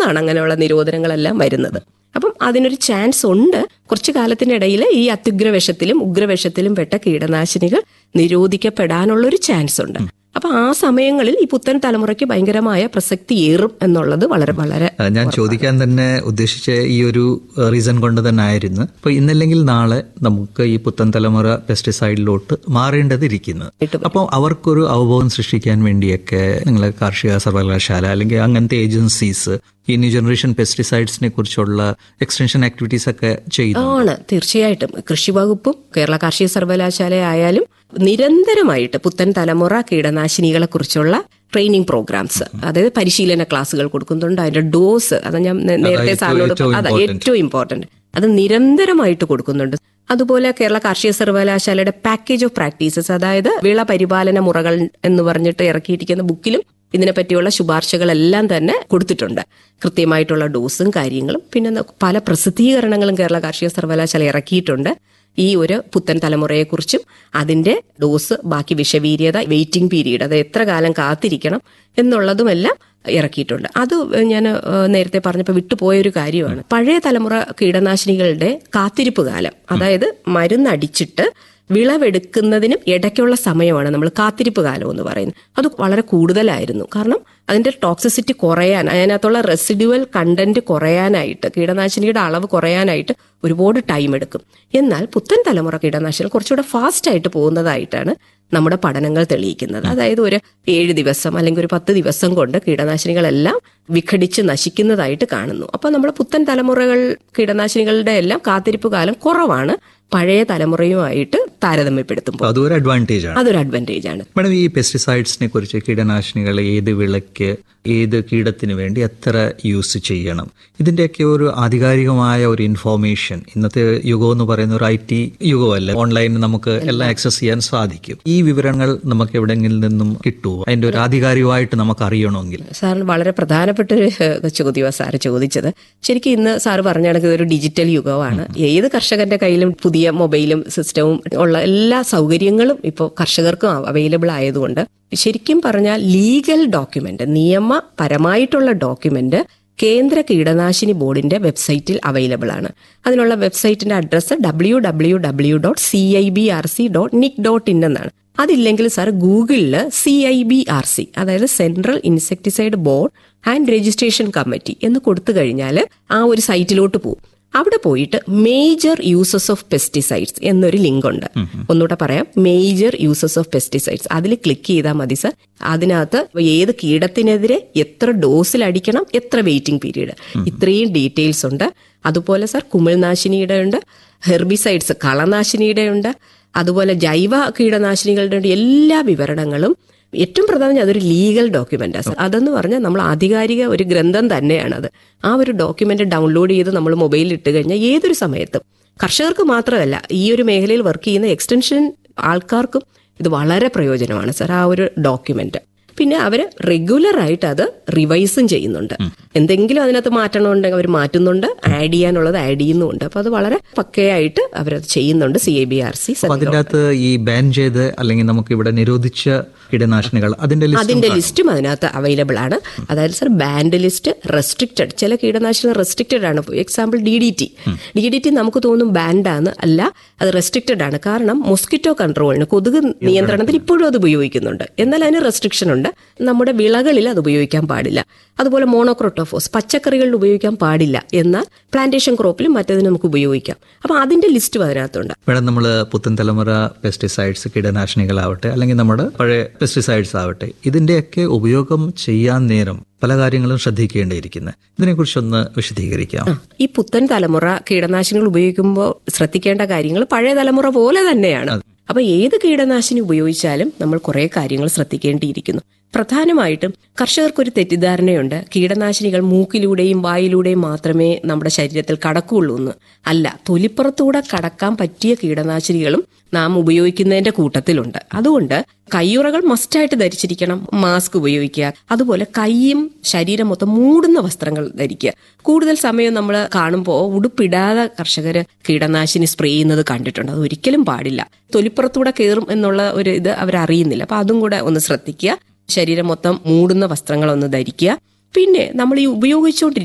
പെട്ടെന്നാണ് അങ്ങനെയുള്ള നിരോധനങ്ങളെല്ലാം വരുന്നത് അപ്പം അതിനൊരു ചാൻസ് ഉണ്ട് കുറച്ചു കാലത്തിനിടയിൽ ഈ അത്യുഗ്രവിഷത്തിലും ഉഗ്രവിഷത്തിലും പെട്ട കീടനാശിനികൾ നിരോധിക്കപ്പെടാനുള്ള ഒരു ചാൻസ് ഉണ്ട് അപ്പൊ ആ സമയങ്ങളിൽ ഈ പുത്തൻ തലമുറയ്ക്ക് ഭയങ്കരമായ പ്രസക്തി ഏറും എന്നുള്ളത് വളരെ വളരെ ആ, ഞാൻ ചോദിക്കാൻ തന്നെ ഉദ്ദേശിച്ച ഈ ഒരു റീസൺ കൊണ്ട് തന്നെ ആയിരുന്നു അപ്പൊ ഇന്നല്ലെങ്കിൽ നാളെ നമുക്ക് ഈ പുത്തൻ തലമുറ പെസ്റ്റിസൈഡിലോട്ട് മാറേണ്ടതിരിക്കുന്നു അപ്പോൾ അവർക്കൊരു അവബോധം സൃഷ്ടിക്കാൻ വേണ്ടിയൊക്കെ നിങ്ങൾ കാർഷിക സർവകലാശാല അല്ലെങ്കിൽ അങ്ങനത്തെ ഏജൻസീസ് ഈ ന്യൂ ജനറേഷൻ പെസ്റ്റിസൈഡ്സിനെ കുറിച്ചുള്ള എക്സ്റ്റൻഷൻ ആക്ടിവിറ്റീസ് ഒക്കെ ചെയ്യുന്നു ആണ് തീർച്ചയായിട്ടും കൃഷി വകുപ്പും കേരള കാർഷിക സർവകലാശാല ആയാലും നിരന്തരമായിട്ട് പുത്തൻ തലമുറ കീടനാശിനികളെ കുറിച്ചുള്ള ട്രെയിനിങ് പ്രോഗ്രാംസ് അതായത് പരിശീലന ക്ലാസ്സുകൾ കൊടുക്കുന്നുണ്ട് അതിന്റെ ഡോസ് അത് ഞാൻ നേ- നേരത്തെ ഏറ്റവും- സാറിനോട് ഏറ്റവും അതാ important. ഏറ്റവും ഇമ്പോർട്ടന്റ് അത് നിരന്തരമായിട്ട് കൊടുക്കുന്നുണ്ട് അതുപോലെ കേരള കാർഷിക സർവകലാശാലയുടെ പാക്കേജ് ഓഫ് പ്രാക്ടീസസ് അതായത് വിള പരിപാലന മുറകൾ എന്ന് പറഞ്ഞിട്ട് ഇറക്കിയിരിക്കുന്ന ബുക്കിലും ഇതിനെപ്പറ്റിയുള്ള ശുപാർശകളെല്ലാം തന്നെ കൊടുത്തിട്ടുണ്ട് കൃത്യമായിട്ടുള്ള ഡോസും കാര്യങ്ങളും പിന്നെ ന- പല പ്രസിദ്ധീകരണങ്ങളും കേരള കാർഷിക സർവകലാശാല ഇറക്കിയിട്ടുണ്ട് ഈ ഒരു പുത്തൻ തലമുറയെക്കുറിച്ചും അതിന്റെ ഡോസ് ബാക്കി വിഷവീര്യത വെയിറ്റിംഗ് പീരീഡ് അത് എത്ര കാലം കാത്തിരിക്കണം എന്നുള്ളതുമെല്ലാം ഇറക്കിയിട്ടുണ്ട് അത് ഞാൻ നേരത്തെ പറഞ്ഞപ്പോൾ വിട്ടുപോയൊരു കാര്യമാണ് പഴയ തലമുറ കീടനാശിനികളുടെ കാത്തിരിപ്പ് കാലം അതായത് മരുന്നടിച്ചിട്ട് വിളവെടുക്കുന്നതിനും ഇടയ്ക്കുള്ള സമയമാണ് നമ്മൾ കാത്തിരിപ്പ് കാലം എന്ന് പറയുന്നത് അത് വളരെ കൂടുതലായിരുന്നു കാരണം അതിന്റെ ടോക്സിസിറ്റി കുറയാൻ അതിനകത്തുള്ള റെസിഡുവൽ കണ്ടന്റ് കുറയാനായിട്ട് കീടനാശിനിയുടെ അളവ് കുറയാനായിട്ട് ഒരുപാട് ടൈം എടുക്കും എന്നാൽ പുത്തൻ തലമുറ കീടനാശിനികൾ കുറച്ചുകൂടെ ഫാസ്റ്റ് ആയിട്ട് പോകുന്നതായിട്ടാണ് നമ്മുടെ പഠനങ്ങൾ തെളിയിക്കുന്നത് അതായത് ഒരു ഏഴ് ദിവസം അല്ലെങ്കിൽ ഒരു പത്ത് ദിവസം കൊണ്ട് കീടനാശിനികളെല്ലാം വിഘടിച്ച് നശിക്കുന്നതായിട്ട് കാണുന്നു അപ്പോൾ നമ്മുടെ പുത്തൻ തലമുറകൾ കീടനാശിനികളുടെ എല്ലാം കാത്തിരിപ്പ് കാലം കുറവാണ് പഴയ തലമുറയുമായിട്ട് താരതമ്യപ്പെടുത്തുമ്പോൾ അപ്പൊ അതൊരു അഡ്വാൻറ്റേജ് ആണ് അതൊരു അഡ്വാൻറ്റേജ് ആണ് മാഡം ഈ പെസ്റ്റിസൈഡ്സിനെ കുറിച്ച് കീടനാശിനികൾ ഏത് വിളയ്ക്ക് ഏത് കീടത്തിന് വേണ്ടി എത്ര യൂസ് ചെയ്യണം ഇതിന്റെയൊക്കെ ഒരു ആധികാരികമായ ഒരു ഇൻഫോർമേഷൻ ഇന്നത്തെ യുഗം എന്ന് പറയുന്ന ഒരു ഐ ടി യുഗമല്ല ഓൺലൈനിൽ നമുക്ക് എല്ലാം ആക്സസ് ചെയ്യാൻ സാധിക്കും ഈ വിവരങ്ങൾ നമുക്ക് എവിടെയെങ്കിലും നിന്നും കിട്ടുമോ അതിന്റെ ഒരു ആധികാരികമായിട്ട് നമുക്ക് അറിയണമെങ്കിൽ സാറിന് വളരെ പ്രധാനപ്പെട്ട ഒരു ഏഹ്, ചോദ്യമാണ് സാറ് ചോദിച്ചത് ശരിക്കും ഇന്ന് സാറ് പറഞ്ഞ കണക്ക് ഇതൊരു ഡിജിറ്റൽ യുഗമാണ് ഏത് കർഷകന്റെ കയ്യിലും പുതിയ മൊബൈലും സിസ്റ്റവും ഉള്ള എല്ലാ സൗകര്യങ്ങളും ഇപ്പോൾ കർഷകർക്കും അവൈലബിൾ ആയതുകൊണ്ട് ശരിക്കും പറഞ്ഞാൽ ലീഗൽ ഡോക്യുമെന്റ് നിയമപരമായിട്ടുള്ള ഡോക്യുമെന്റ് കേന്ദ്ര കീടനാശിനി ബോർഡിന്റെ വെബ്സൈറ്റിൽ അവൈലബിൾ ആണ് അതിനുള്ള വെബ്സൈറ്റിന്റെ address W W W dot C I B R C dot nic dot in എന്നാണ് അതില്ലെങ്കിൽ സാർ ഗൂഗിളിൽ C I B R C അതായത് central insecticide board and registration committee എന്ന് കൊടുത്തു കഴിഞ്ഞാൽ ആ ഒരു സൈറ്റിലോട്ട് പോകും അവിടെ പോയിട്ട് മേജർ യൂസസ് ഓഫ് പെസ്റ്റിസൈഡ്സ് എന്നൊരു ലിങ്ക് ഉണ്ട് ഒന്നുകൂടെ പറയാം മേജർ യൂസസ് ഓഫ് പെസ്റ്റിസൈഡ്സ് അതിൽ ക്ലിക്ക് ചെയ്താൽ മതി സർ അതിനകത്ത് ഏത് കീടത്തിനെതിരെ എത്ര ഡോസിൽ അടിക്കണം എത്ര വെയിറ്റിംഗ് പീരീഡ് ഇത്രയും ഡീറ്റെയിൽസ് ഉണ്ട് അതുപോലെ സർ കുമിൾനാശിനിയുടെ ഉണ്ട് ഹെർബിസൈഡ്സ് കളനാശിനിയുടെ ഉണ്ട് അതുപോലെ ജൈവ കീടനാശിനികളുടെ ഉണ്ട് എല്ലാ വിവരണങ്ങളും ഏറ്റവും പ്രധാനം അതൊരു ലീഗൽ ഡോക്യുമെന്റ് അതെന്ന് പറഞ്ഞാൽ നമ്മൾ ആധികാരിക ഒരു ഗ്രന്ഥം തന്നെയാണത് ആ ഒരു ഡോക്യുമെന്റ് ഡൗൺലോഡ് ചെയ്ത് നമ്മൾ മൊബൈലിൽ ഇട്ട് കഴിഞ്ഞാൽ ഏതൊരു സമയത്തും കർഷകർക്ക് മാത്രമല്ല ഈ ഒരു മേഖലയിൽ വർക്ക് ചെയ്യുന്ന എക്സ്റ്റൻഷൻ ആൾക്കാർക്കും ഇത് വളരെ പ്രയോജനമാണ് സർ ആ ഒരു ഡോക്യുമെന്റ് പിന്നെ അവർ റെഗുലർ ആയിട്ട് അത് റിവൈസും ചെയ്യുന്നുണ്ട് എന്തെങ്കിലും അതിനകത്ത് മാറ്റണമുണ്ടെങ്കിൽ അവർ മാറ്റുന്നുണ്ട് ആഡ് ചെയ്യാനുള്ളത് ആഡ് ചെയ്യുന്നുണ്ട് അപ്പൊ അത് വളരെ പക്കയായിട്ട് അവരത് ചെയ്യുന്നുണ്ട് C I B R C അപ്പൊ അതിൻ്റെ അകത്ത് ഈ ബാൻ ചെയ്ത് അല്ലെങ്കിൽ നമുക്ക് ഇവിടെ നിരോധിച്ച കീടനാശിനികൾ അതിന്റെ ലിസ്റ്റ് അതിന്റെ ലിസ്റ്റും അതിനകത്ത് അവൈലബിൾ ആണ് അതായത് സർ ബാൻഡ് ലിസ്റ്റ് റെസ്ട്രിക്റ്റഡ് ചില കീടനാശിനികൾ റെസ്ട്രിക്റ്റഡ് ആണ് example D D T D D T നമുക്ക് തോന്നും ബാൻഡാന്ന് അല്ല അത് റെസ്ട്രിക്റ്റഡ് ആണ് കാരണം മൊസ്കിറ്റോ കൺട്രോളിന് കൊതുക് നിയന്ത്രണത്തിന് ഇപ്പോഴും അത് ഉപയോഗിക്കുന്നുണ്ട് എന്നാൽ അതിന് റെസ്ട്രിക്ഷൻ ഉണ്ട് നമ്മുടെ വിളകളിൽ അത് ഉപയോഗിക്കാൻ പാടില്ല അതുപോലെ മോണോക്രോട്ടോഫോസ് പച്ചക്കറികളിൽ ഉപയോഗിക്കാൻ പാടില്ല എന്നാൽ പ്ലാന്റേഷൻ ക്രോപ്പിലും മറ്റതിന് നമുക്ക് ഉപയോഗിക്കാം അപ്പൊ അതിന്റെ ലിസ്റ്റും അതിനകത്തുണ്ട് ഇവിടെ നമ്മൾ പുത്തൻ തലമുറ പെസ്റ്റിസൈഡ്സ് കീടനാശിനികളാവട്ടെ അല്ലെങ്കിൽ നമ്മുടെ പഴയ പെസ്റ്റിസൈഡ്സ് ആവട്ടെ ഇതിന്റെയൊക്കെ ഉപയോഗം ചെയ്യാൻ നേരം പല കാര്യങ്ങളും ശ്രദ്ധിക്കേണ്ടിയിരിക്കുന്നത് ഇതിനെക്കുറിച്ചൊന്ന് വിശദീകരിക്കാം ഈ പുത്തൻ തലമുറ കീടനാശിനികൾ ഉപയോഗിക്കുമ്പോൾ ശ്രദ്ധിക്കേണ്ട കാര്യങ്ങൾ പഴയ തലമുറ പോലെ തന്നെയാണ് അപ്പൊ ഏത് കീടനാശിനി ഉപയോഗിച്ചാലും നമ്മൾ കുറെ കാര്യങ്ങൾ ശ്രദ്ധിക്കേണ്ടിയിരിക്കുന്നു പ്രധാനമായിട്ടും കർഷകർക്കൊരു തെറ്റിദ്ധാരണയുണ്ട് കീടനാശിനികൾ മൂക്കിലൂടെയും വായിലൂടെയും മാത്രമേ നമ്മുടെ ശരീരത്തിൽ കടക്കുകയുള്ളൂ എന്ന് അല്ല തൊലിപ്പുറത്തൂടെ കടക്കാൻ പറ്റിയ കീടനാശിനികളും നാം ഉപയോഗിക്കുന്നതിന്റെ കൂട്ടത്തിലുണ്ട് അതുകൊണ്ട് കയ്യുറകൾ മസ്റ്റായിട്ട് ധരിച്ചിരിക്കണം മാസ്ക് ഉപയോഗിക്കുക അതുപോലെ കൈയും ശരീരം മൊത്തം മൂടുന്ന വസ്ത്രങ്ങൾ ധരിക്കുക കൂടുതൽ സമയം നമ്മൾ കാണുമ്പോൾ ഉടുപ്പിടാതെ കർഷകർ കീടനാശിനി സ്പ്രേ ചെയ്യുന്നത് കണ്ടിട്ടുണ്ട് അത് ഒരിക്കലും പാടില്ല തൊലിപ്പുറത്തൂടെ കയറും എന്നുള്ള ഒരു ഇത് അവരറിയുന്നില്ല അപ്പൊ അതും കൂടെ ഒന്ന് ശ്രദ്ധിക്കുക ശരീരം മൊത്തം മൂടുന്ന വസ്ത്രങ്ങൾ ഒന്ന് ധരിക്കുക പിന്നെ നമ്മൾ ഈ ഉപയോഗിച്ചുകൊണ്ടിരിക്കുന്ന